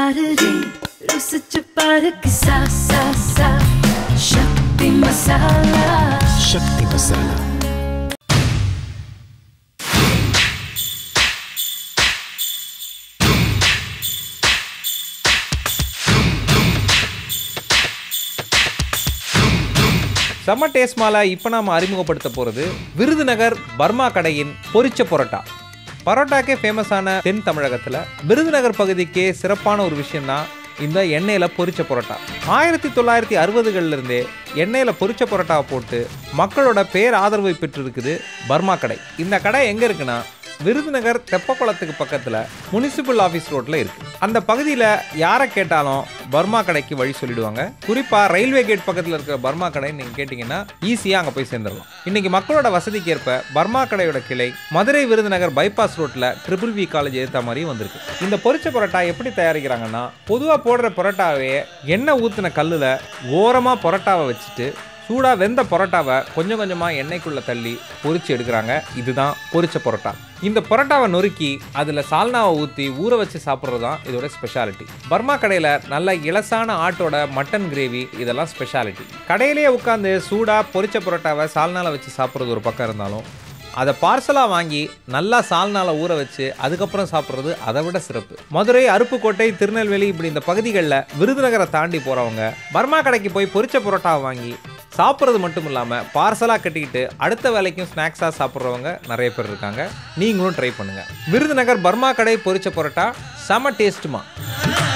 பாருடே ருசிச்சு பாரு கிசா சா சா சக்தி மசாலா சக்தி மசாலா செம்ம டேஸ்ட் மாலா இப்போ நாம் அறிமுகப்படுத்த போகிறது விருதுநகர் பர்மா கடையின் பொரிச்ச பரோட்டா பரோட்டாக்கே ஃபேமஸான தென் தமிழகத்தில் விருதுநகர் பகுதிக்கே சிறப்பான ஒரு விஷயம்தான் இந்த எண்ணெயில் பொரிச்ச பரோட்டா ஆயிரத்தி தொள்ளாயிரத்தி அறுபதுகள்ல இருந்தே எண்ணெயில் பொரிச்ச பரோட்டாவை போட்டு மக்களோட பேர் ஆதரவை பெற்றிருக்குது பர்மா கடை இந்த கடை எங்கே இருக்குன்னா விருதுநகர் தெப்பக்குளத்துக்கு பக்கத்தில் முனிசிபல் ஆஃபீஸ் ரோட்டில் இருக்கு அந்த பகுதியில் யாரை கேட்டாலும் பர்மா கடைக்கு வழி சொல்லிடுவாங்க குறிப்பாக ரயில்வே கேட் பக்கத்தில் இருக்கிற பர்மா கடை நீங்கள் கேட்டிங்கன்னா ஈஸியாக அங்கே போய் சேர்ந்துடலாம் இன்னைக்கு மக்களோட வசதிக்கு ஏற்ப பர்மா கடையோட கிளை மதுரை விருதுநகர் பைபாஸ் ரோட்டில் ட்ரிபிள் வி காலேஜ் ஏற்ற மாதிரி வந்திருக்கு இந்த பொரிச்ச பரோட்டா எப்படி தயாரிக்கிறாங்கன்னா பொதுவாக போடுற பரோட்டாவே எண்ணெய் ஊற்றின கல்லில் ஓரமாக பரோட்டாவை வச்சுட்டு சூடாக வெந்த பரோட்டாவை கொஞ்சம் கொஞ்சமாக எண்ணெய்க்குள்ளே தள்ளி பொரிச்சு எடுக்கிறாங்க இதுதான் பொரிச்ச பரோட்டா இந்த பரோட்டாவை நொறுக்கி அதில் சால்னாவை ஊற்றி ஊற வச்சு சாப்பிட்றது தான் இதோட ஸ்பெஷாலிட்டி பர்மா கடையில் நல்ல இலசான ஆட்டோட மட்டன் கிரேவி இதெல்லாம் ஸ்பெஷாலிட்டி கடையிலேயே உட்காந்து சூடாக பொரிச்ச பரோட்டாவை சால்னால வச்சு சாப்பிட்றது ஒரு பக்கம் இருந்தாலும் அதை பார்சலாக வாங்கி நல்லா சால்னால ஊற வச்சு அதுக்கப்புறம் சாப்பிட்றது அதை விட சிறப்பு மதுரை அருப்புக்கோட்டை திருநெல்வேலி இப்படி இந்த பகுதிகளில் விருதுநகரை தாண்டி போகிறவங்க பர்மா கடைக்கு போய் பொரிச்ச பரோட்டாவை வாங்கி சாப்பிட்றது மட்டும் இல்லாமல் பார்சலாக கட்டிக்கிட்டு அடுத்த வேலைக்கும் ஸ்நாக்ஸாக சாப்பிட்றவங்க நிறைய பேர் இருக்காங்க நீங்களும் ட்ரை பண்ணுங்கள் விருதுநகர் பர்மா கடை பொரிச்ச பரோட்டா செம டேஸ்ட்டுமா